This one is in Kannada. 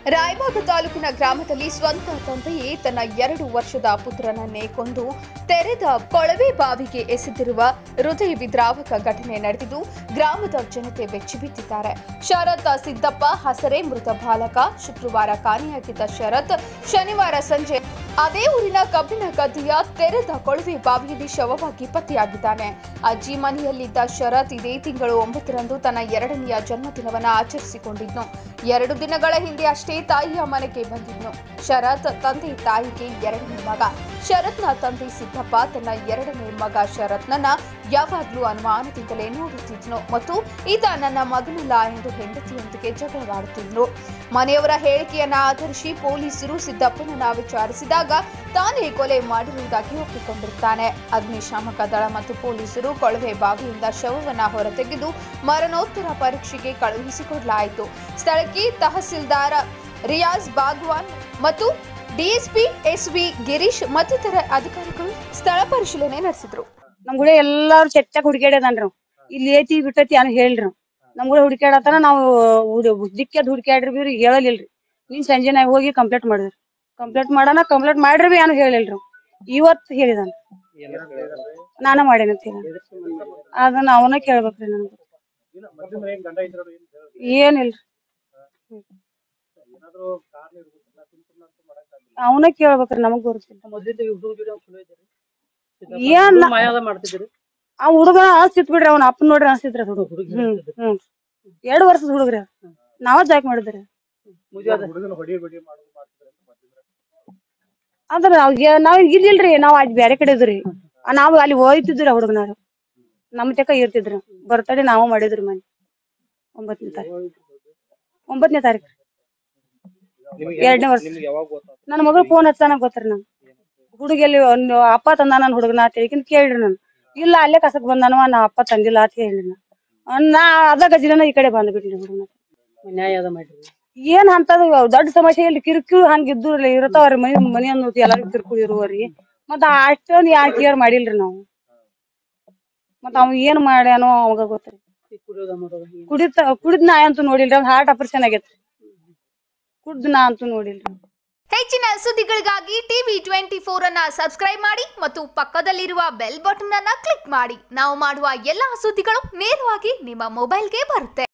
ರಾಯಬಾಗ ತಾಲೂಕಿನ ಗ್ರಾಮದಲ್ಲಿ ಸ್ವಂತ ತಂದೆಯೇ ತನ್ನ ಎರಡು ವರ್ಷದ ಪುತ್ರನನ್ನೇ ಕೊಂದು ತೆರೆದ ಕೊಳವೆ ಬಾವಿಗೆ ಎಸೆದಿರುವ ಹೃದಯ ವಿದ್ರಾವಕ ಘಟನೆ ನಡೆದಿದ್ದು ಗ್ರಾಮದ ಜನತೆ ಬೆಚ್ಚಿಬಿದ್ದಿದ್ದಾರೆ ಶರತ್ ಸಿದ್ದಪ್ಪ ಹಸರೆ ಮೃತ ಬಾಲಕ ಶುಕ್ರವಾರ ಕಾಣೆಯಾಗಿದ್ದ ಶರತ್ ಶನಿವಾರ ಸಂಜೆ ಅದೇ ಊರಿನ ಕಬ್ಬಿನ ಗದ್ದೆಯ ತೆರೆದ ಕೊಳವೆ ಬಾವಿಯಲ್ಲಿ ಶವವಾಗಿ ಪತ್ತೆಯಾಗಿದ್ದಾನೆ ಅಜ್ಜಿ ಮನೆಯಲ್ಲಿದ್ದ ಶರತ್ ಇದೇ ತಿಂಗಳು ಒಂಬತ್ತರಂದು ತನ್ನ ಎರಡನೆಯ ಜನ್ಮದಿನವನ್ನ ಆಚರಿಸಿಕೊಂಡಿದ್ನು ಎರಡು ದಿನಗಳ ಹಿಂದೆ ಅಷ್ಟೇ ತಾಯಿಯ ಮನೆಗೆ ಬಂದಿದ್ನು ಶರತ್ ತಂದೆ ತಾಯಿಗೆ ಎರಡನೇ ಮಗ ಶರತ್ನ ತಂದೆ ಸಿದ್ದಪ್ಪ ತನ್ನ ಎರಡನೇ ಮಗ ಶರತ್ನನ್ನ ಯಾವಾಗ್ಲೂ ಅನುಮಾನದಿಂದಲೇ ನೋಡುತ್ತಿದ್ನು ಮತ್ತು ಈತ ನನ್ನ ಮಗನಲ್ಲ ಎಂದು ಹೆಂಡತಿಯೊಂದಿಗೆ ಜಗಳವಾಡುತ್ತಿದ್ನು ಮನೆಯವರ ಹೇಳಿಕೆಯನ್ನ ಆಧರಿಸಿ ಪೊಲೀಸರು ಸಿದ್ದಪ್ಪನನ್ನ ವಿಚಾರಿಸಿದಾಗ ತಾನೇ ಕೊಲೆ ಮಾಡಿರುವುದಾಗಿ ಒಪ್ಪಿಕೊಂಡಿರುತ್ತಾನೆ ಅಗ್ನಿಶಾಮಕ ದಳ ಮತ್ತು ಪೊಲೀಸರು ಕೊಳವೆ ಬಾವಿಯಿಂದ ಶವವನ್ನ ಹೊರತೆಗೆದು ಮರಣೋತ್ತರ ಪರೀಕ್ಷೆಗೆ ಕಳುಹಿಸಿಕೊಡಲಾಯಿತು ಸ್ಥಳಕ್ಕೆ ತಹಸೀಲ್ದಾರ್ ರಿಯಾಜ್ ಬಾಗ್ವಾನ್ ಮತ್ತು ಡಿಎಸ್ಪಿ ಎಸ್ವಿ ಗಿರೀಶ್ ಮತ್ತಿತರ ಅಧಿಕಾರಿಗಳು ಸ್ಥಳ ಪರಿಶೀಲನೆ ನಡೆಸಿದ್ರು ನಮ್ ಕೂಡ ಎಲ್ಲಾರು ಚೆಚ್ಚಾಕ್ ಹುಡುಕ್ಯಾಡ್ಯದನ್ರಿ ಅವ್. ಇಲ್ಲಿ ಐತಿ ಬಿಟ್ಟೈತಿ ಅನ್ ಹೇಳ್ರಿ ಅವ್. ನಮ್ ಕೂಡ ಹುಡುಕ್ಯಾಡತನ ನಾವು ದಿಕ್ಕದ್ ಹುಡುಕ್ಯಾಡ್ರಿ ಬಿ ಇವ್ರಿಗೆ ಹೇಳಲಿಲ್ರಿ ನೀನ್ ಸಂಜೆ ನಾವ್ ಹೋಗಿ ಕಂಪ್ಲೇಂಟ್ ಮಾಡಿದ್ರಿ ಕಂಪ್ಲೇಂಟ್ ಮಾಡೋಣ ಕಂಪ್ಲೇಂಟ್ ಮಾಡ್ರಿ ಬಿ ಏನು ಹೇಳಿಲ್ರಿ ಅವ್. ಇವತ್ ಹೇಳಿದಾನ ನಾನ ಮಾಡೇನ ಅಂತ ಹೇಳಿ ಅದನ್ನ ಅವನ ಕೇಳ್ಬೇಕ್ರಿ ನನ್ಗ ಏನಿಲ್ರಿ ಅವನ ಕೇಳ್ಬೇಕ್ರಿ ನಮಗ್ ಗೊತ್ತಿಲ್ಲ ಏನ್ ಮಾಡ್ತಿದ್ರಿ ಆ ಹುಡುಗ ಅನ್ಸ್ತಿತ್ ಬಿಡ್ರಿ ಅವ್ನ ಅಪ್ಪನ್ ನೋಡ್ರಿ ಅನ್ಸ್ತಿದ್ರಿ ಹುಡುಗ ಹ್ಮ್ ಹ್ಮ್ ಎರಡ್ ವರ್ಷದ ಹುಡುಗ್ರಿ ಅವ್. ನಾವ ಜಾಕ್ ಮಾಡಿದ್ರಿ ಅಂದ್ರ ಅವ್ಗೆ ನಾವ್ ಇರ್ಲಿಲ್ರಿ ನಾವ್ ಅಲ್ಲಿ ಬ್ಯಾರೆ ಕಡೆ ಇದ್ರಿ ನಾವ್ ಅಲ್ಲಿ ಹೋಯ್ತಿದ್ರಿ ಹುಡುಗನಾರು ನಮ್ ತಕ ಇರ್ತಿದ್ರು ಬರ್ತಡೇ ನಾವ ಮಾಡಿದ್ರಿ ಮನೆ ಒಂಬತ್ತನೇ ತಾರೀಕು ಒಂಬತ್ತನೇ ತಾರೀಕು ಎರಡನೇ ವರ್ಷ ನನ್ನ ಮಗಳು ಫೋನ್ ಹಚ್ಚಾನ ಗೊತ್ತ್ರಿ ನನ್ ಹುಡುಗಿಯಲ್ಲಿ ಒಂದು ಅಪ್ಪ ತಂದ ನನ್ ಹುಡುಗನ ಅಂತ ಹೇಳಿಕಿನ್ ಕೇಳ್ರಿ ನಾನು ಇಲ್ಲ ಅಲ್ಲೇ ಕಸಕ್ ಬಂದಾನವ ನಾ ಅಪ್ಪ ತಂದಿಲ್ಲ ಅಂತ ಹೇಳಿ ನಾನು ನಾ ಅದ ಗಜಿನ ಈ ಕಡೆ ಬಂದ್ಬಿಟ್ರಿ ಹುಡುಗನ ನ್ಯಾಯ ಅದ ಮಾಡ್ರಿ ಏನ್ ಅಂತದ ದೊಡ್ಡ ಸಮಸ್ಯೆ ಇಲ್ಲಿ ಕಿರಿಕಿರಿ ಹಂಗಿದ್ದು ಇರ್ತಾವ್ರಿ ಮನಿ ಮನಿ ಅನ್ನೋದು ಎಲ್ಲಾರು ಕಿರಿಕಿರಿ ಇರುವರಿ ಮತ್ತ ಅಷ್ಟೊಂದ್ ಯಾ ಕೇರ್ ಮಾಡಿಲ್ರಿ ನಾವು ಮತ್ತ ಅವ್ ಏನ್ ಮಾಡ್ಯಾನೋ ಅವಾಗ ಗೊತ್ತ್ರಿ ಕುಡಿಯೋದ ಮಾಡೋದ ಹಿಂಗೆ. ಕುಡಿತ ಕುಡಿದ್ ನಾ ಅಂತೂ ನೋಡಿಲ್ರಿ ಅವ್ನ್ ಹಾರ್ಟ್ ಆಪರೇಷನ್ ಆಗೈತ್ರಿ ಕುಡ್ದ್ ನಾ ಅಂತೂ ನೋಡಿಲ್ರಿ ಹೆಚ್ಚಿನ ಸುದ್ದಿಗಳಿಗಾಗಿ ಟಿವಿ ಟ್ವೆಂಟಿ ಫೋರ್ ಅನ್ನ ಸಬ್ಸ್ಕ್ರೈಬ್ ಮಾಡಿ ಮತ್ತು ಪಕ್ಕದಲ್ಲಿರುವ ಬೆಲ್ ಬಟನ್ ಅನ್ನ ಕ್ಲಿಕ್ ಮಾಡಿ ನಾವು ಮಾಡುವ ಎಲ್ಲಾ ಸುದ್ದಿಗಳು ನೇರವಾಗಿ ನಿಮ್ಮ ಮೊಬೈಲ್ಗೆ ಬರುತ್ತೆ